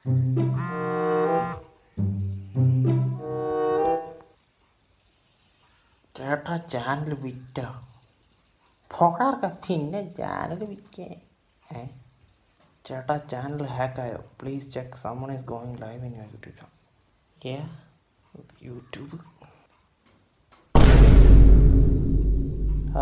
ചേട്ടാ ചാനൽ വിറ്റ പോടാർക്ക പിന്നെ ചാനൽ വിറ്റേ ഏ ചേട്ടാ ചാനൽ ഹാക്കായോ please check someone is going live in your YouTube channel ഏ യൂട്യൂബ് ആ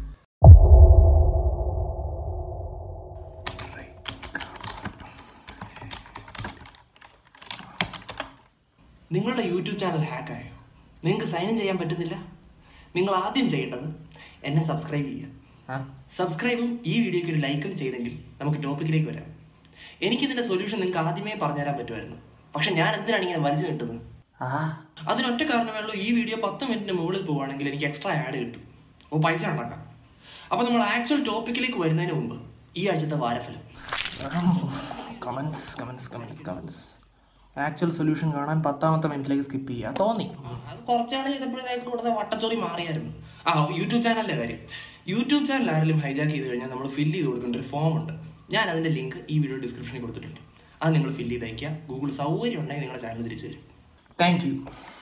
നിങ്ങളുടെ യൂട്യൂബ് ചാനൽ ഹാക്കായോ നിങ്ങൾക്ക് സൈൻ ഇൻ ചെയ്യാൻ പറ്റുന്നില്ല നിങ്ങൾ ആദ്യം ചെയ്യേണ്ടത് എന്നെ സബ്സ്ക്രൈബ് ചെയ്യുക ആ സബ്സ്ക്രൈബും ഈ വീഡിയോയ്ക്ക് ഒരു ലൈക്കും ചെയ്തെങ്കിൽ നമുക്ക് ടോപ്പിക്കിലേക്ക് വരാം എനിക്കിതിൻ്റെ സൊല്യൂഷൻ നിങ്ങൾക്ക് ആദ്യമേ പറഞ്ഞുതരാൻ പറ്റുമായിരുന്നു പക്ഷെ ഞാൻ എന്തിനാണ് ഇങ്ങനെ വലിച്ചു കിട്ടുന്നത് ആ അതിനൊറ്റ കാരണമേ ഉള്ളൂ ഈ വീഡിയോ പത്ത് മിനിറ്റിന് മുകളിൽ പോവുകയാണെങ്കിൽ എനിക്ക് എക്സ്ട്രാ ആഡ് കിട്ടും അപ്പോൾ പൈസ ഉണ്ടാക്കാം അപ്പോൾ നമ്മൾ ആക്ച്വൽ ടോപ്പിക്കിലേക്ക് വരുന്നതിന് മുമ്പ് ഈ ആഴ്ചത്തെ വാരഫലം comments comments comments comments actual solution കാണാൻ പത്താമത്തെ മിനിറ്റിലേക്ക് സ്കിപ്പ് ചെയ്യുക തോന്നി അത് കുറച്ചാണ് ചെയ്തപ്പോഴത്തേക്ക് ഇവിടുത്തെ വട്ടച്ചോറി മാറിയായിരുന്നു ആ യൂട്യൂബ് ചാനലിൻ്റെ കാര്യം യൂട്യൂബ് ചാനൽ ആരെങ്കിലും ഹൈജാക്ക് ചെയ്ത് കഴിഞ്ഞാൽ നമ്മൾ ഫില്ല് ചെയ്ത് കൊടുക്കേണ്ട ഒരു ഫോം ഉണ്ട് ഞാൻ അതിൻ്റെ ലിങ്ക് ഈ വീഡിയോ ഡിസ്ക്രിപ്ഷനിൽ കൊടുത്തിട്ടുണ്ട് അത് നിങ്ങൾ ഫില്ല് ചെയ്ത് അയക്കുക ഗൂഗിൾ സൗകര്യം ഉണ്ടെങ്കിൽ നിങ്ങളുടെ ചാനൽ തിരിച്ചു തരും താങ്ക് യു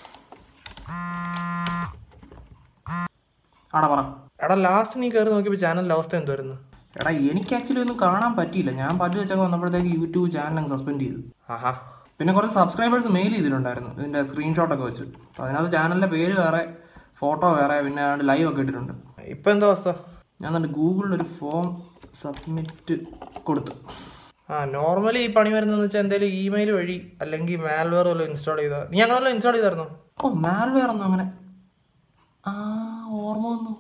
ആടാ പറ എടാ ലാസ്റ്റ് നീ കയറി നോക്കിയപ്പോൾ ചാനലിൻ്റെ അവസ്ഥ എന്തുവായിരുന്നു എടാ എനിക്ക് ആക്ച്വലി ഒന്നും കാണാൻ പറ്റിയില്ല ഞാൻ പല്ല് വെച്ചൊക്കെ വന്നപ്പോഴത്തേക്ക് യൂട്യൂബ് ചാനൽ അങ്ങ് സസ്പെൻഡ് ചെയ്തു ആഹാ പിന്നെ കുറച്ച് സബ്സ്ക്രൈബേഴ്സ് മെയിൽ ചെയ്തിട്ടുണ്ടായിരുന്നു ഇതിൻ്റെ സ്ക്രീൻഷോട്ടൊക്കെ വെച്ച് അപ്പോൾ അതിനകത്ത് ചാനലിൻ്റെ പേര് വേറെ ഫോട്ടോ വേറെ പിന്നെ ലൈവ് ഒക്കെ ഇട്ടിട്ടുണ്ട് ഇപ്പം എന്താ അവസ്ഥ ഞാൻ എന്നിട്ട് ഗൂഗിളിൽ ഒരു ഫോം സബ്മിറ്റ് കൊടുത്തു ആ നോർമലി ഈ പണി വരുന്നതെന്ന് വെച്ചാൽ എന്തെങ്കിലും ഇമെയിൽ വഴി അല്ലെങ്കിൽ മാൽവെയർ വല്ലതും ഇൻസ്റ്റാൾ ചെയ്താൽ നീ അങ്ങനെ വല്ലതും ഇൻസ്റ്റാൾ ചെയ്തായിരുന്നോ ഓ മാൽവെയർ ഒന്നും അങ്ങനെ ആ ഓർമ്മ വന്നു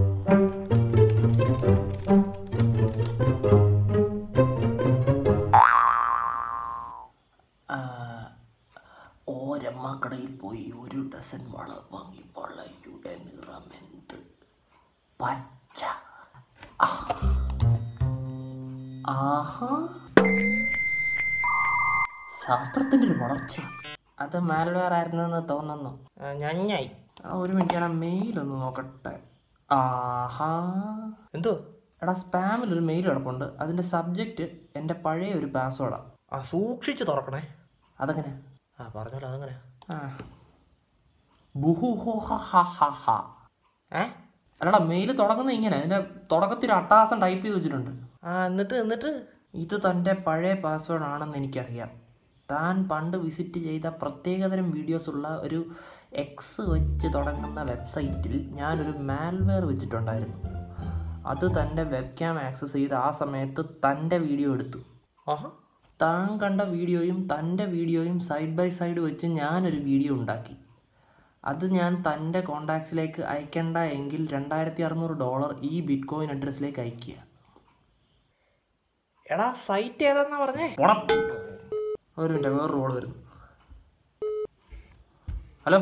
ആ, ഓരമ്മ കടയിൽ പോയി ഒരു ഡസൻ വള വാങ്ങി വളയുടെ നിറമെന്ത് പച്ച ആ. ആഹാ ശാസ്ത്രത്തിന്റെ ഒരു വളർച്ച അത് മാൽവെയർ ആയിരുന്നെന്ന് തോന്നുന്നു ആ, ഞഞ്ഞായി ആ ഒരു മിനിറ്റ് ഞാൻ മെയിൽ ഒന്ന് നോക്കട്ടെ ആഹാ എന്തോ എടാ സ്പാമിൽ ഒരു മെയിൽ കിടപ്പുണ്ട് അതിന്റെ സബ്ജക്റ്റ് എൻ്റെ പഴയ ഒരു പാസ്വേഡാണ് ആ സൂക്ഷിച്ച് തുറക്കണേ അതെങ്ങനെ ആ പറഞ്ഞല്ലോ അതങ്ങനെ ആ ബുഹു ഹോ ഹ ഹ ഹ ഹ ഏ അല്ലടാ മെയിൽ തുടങ്ങുന്നത് ഇങ്ങനെ അതിന്റെ തുടക്കത്തിൽ ഒരു അട്ടാസം ടൈപ്പ് ചെയ്ത് വെച്ചിട്ടുണ്ട് ആ എന്നിട്ട് എന്നിട്ട് ഇത് തൻ്റെ പഴയ പാസ്വേഡ് ആണെന്ന് എനിക്കറിയാം താൻ പണ്ട് വിസിറ്റ് ചെയ്ത പ്രത്യേകതരം വീഡിയോസ് ഉള്ള ഒരു എക്സ് വെച്ച് തുടങ്ങുന്ന വെബ്സൈറ്റിൽ ഞാനൊരു മാൽവെയർ വെച്ചിട്ടുണ്ടായിരുന്നു അത് തൻ്റെ വെബ് ക്യാം ആക്സസ് ചെയ്ത് ആ സമയത്ത് തൻ്റെ വീഡിയോ എടുത്തു ആഹാ താൻ കണ്ട വീഡിയോയും തൻ്റെ വീഡിയോയും സൈഡ് ബൈ സൈഡ് വെച്ച് ഞാനൊരു വീഡിയോ ഉണ്ടാക്കി അത് ഞാൻ തൻ്റെ കോണ്ടാക്ട്സിലേക്ക് അയക്കണ്ട എങ്കിൽ രണ്ടായിരത്തി അറുന്നൂറ് ഡോളർ ഈ ബിറ്റ് കോയിൻ അഡ്രസ്സിലേക്ക് അയക്കുക എടാ സൈറ്റ് ഏതാന്നാ പറഞ്ഞേ പോണം ഒരു മിനിറ്റ് വേറെ റോൾ വരുന്നു ഹലോ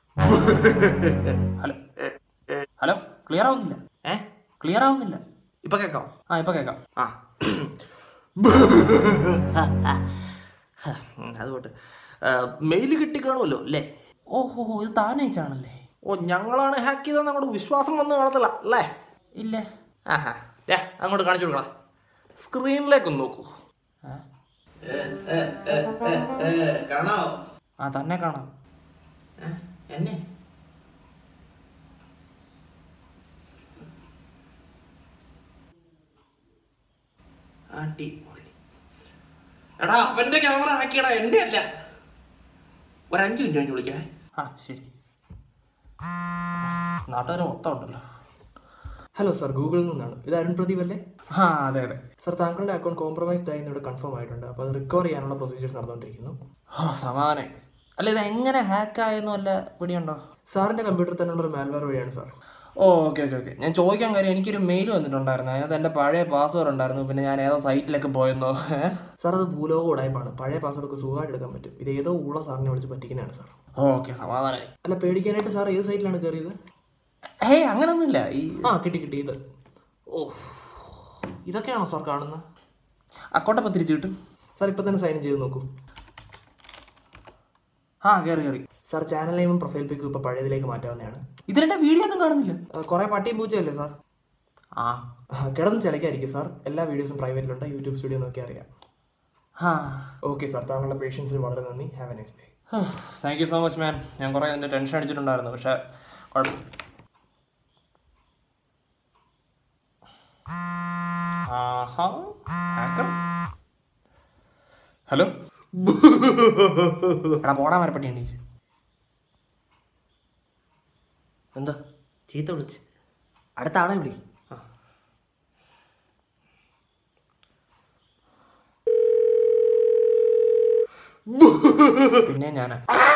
ഹലോ ഹലോ ക്ലിയർ ആവുന്നില്ല ഏ ക്ലിയർ ആവുന്നില്ല ഇപ്പൊ കേൾക്കാം ആ ഇപ്പൊ കേൾക്കാം ആ അതുകൊണ്ട് മെയിൽ കിട്ടിക്കാണുമല്ലോ അല്ലേ ഓഹോ ഇത് താനയച്ചാണല്ലേ ഓ ഞങ്ങളാണ് ഹാക്ക് ചെയ്തെന്ന് അങ്ങോട്ട് വിശ്വാസം വന്ന് കാണത്തില്ല അല്ലേ ഇല്ല ആഹാ ഡാ അങ്ങോട്ട് കാണിച്ചു കൊടുക്കണം സ്ക്രീനിലേക്കൊന്ന് നോക്കൂ ആ? കാണാവോ ആ തന്നെ കാണാം എന്നെ അടിപൊളി എടാ അവന്റെ ക്യാമറ ആക്കിയടാ എന്റെ അല്ല ഒരു അഞ്ച് മിനിറ്റ് കഴിഞ്ഞ് വിളിക്കേ ആ ശരി നാട്ടുകാർ മൊത്തം ഉണ്ടല്ലോ ഹലോ സാർ ഗൂഗിളിൽ നിന്നാണ് ഇത് അരുൺ പ്രദീപ് അല്ലേ ആ അതെ അതെ സാർ താങ്കളുടെ അക്കൗണ്ട് കോംപ്രമൈസ്ഡ് ആയി ഇവിടെ കൺഫേം ആയിട്ടുണ്ട് അപ്പോൾ അത് റിക്കവർ ചെയ്യാനുള്ള പ്രൊസീജിയേഴ്സ് നടന്നുകൊണ്ടിരിക്കുന്നു ആ സമാധാനം അല്ല ഇത് എങ്ങനെ ഹാക്ക് ആയെന്നോ വല്ല പിടിയുണ്ടോ സാറിൻ്റെ കമ്പ്യൂട്ടറിൽ തന്നെയുള്ള ഒരു മാൽവെയർ വഴിയാണ് സാർ ഓ ഓക്കെ ഓക്കെ ഓക്കെ ഞാൻ ചോദിക്കാൻ കാര്യം എനിക്കൊരു മെയിൽ വന്നിട്ടുണ്ടായിരുന്നു അതിനകത്ത് എൻ്റെ പഴയ പാസ്വേഡ് ഉണ്ടായിരുന്നു പിന്നെ ഞാൻ ഏതോ സൈറ്റിലൊക്കെ പോയെന്നോ സാർ അത് ഭൂലോക ഉടായ്പാണ് പഴയ പാസ്വേഡൊക്കെ സുഖമായിട്ട് എടുക്കാൻ പറ്റും ഇത് ഏതോ ഊള സാറിനെ വിളിച്ച് പറ്റിക്കുന്നതാണ് സാർ ഓക്കെ സമാധാനമായി അല്ല പേടിക്കാനായിട്ട് സാർ ഏത് സൈറ്റിലാണ് കയറിയത് ഹേ അങ്ങനൊന്നുമില്ല ഈ ആ കിട്ടി കിട്ടി ഇത് ഓ ഇതൊക്കെയാണോ സാർ കാണുന്നത് അക്കൗണ്ട് അപ്പം തിരിച്ചു കിട്ടും സാർ ഇപ്പം തന്നെ സൈൻ ചെയ്ത് നോക്കൂ ആ കയറി കയറി സാർ ചാനൽ നെയിമും പ്രൊഫൈൽ പിക്കും ഇപ്പോൾ പഴയതിലേക്ക് മാറ്റാവുന്നതാണ് ഇതിലെൻ്റെ വീഡിയോ ഒന്നും കാണുന്നില്ല ആ, കുറേ പട്ടിയും പൂച്ചയല്ലേ സാർ ആ ആ, കിടന്ന് ചിലക്കായിരിക്കും സാർ എല്ലാ വീഡിയോസും പ്രൈവറ്റിലുണ്ട് യൂട്യൂബ് സ്റ്റുഡിയോ നോക്കി അറിയാം ആ ഓക്കെ സാർ താങ്കളുടെ പേഷ്യൻസിന് വളരെ നന്ദി have a nice day thank you so much man ഞാൻ കുറേ എൻ്റെ ടെൻഷൻ അടിച്ചിട്ടുണ്ടായിരുന്നു പക്ഷേ കുഴപ്പം ആഹാ hacker? ഹലോ എടാ പോടാൻ വരപ്പട്ടി എണീച്ച് എന്താ ചീത്ത വിളിച്ച് അടുത്ത ആളെ വിളി ആ. പിന്നെ ഞാനാ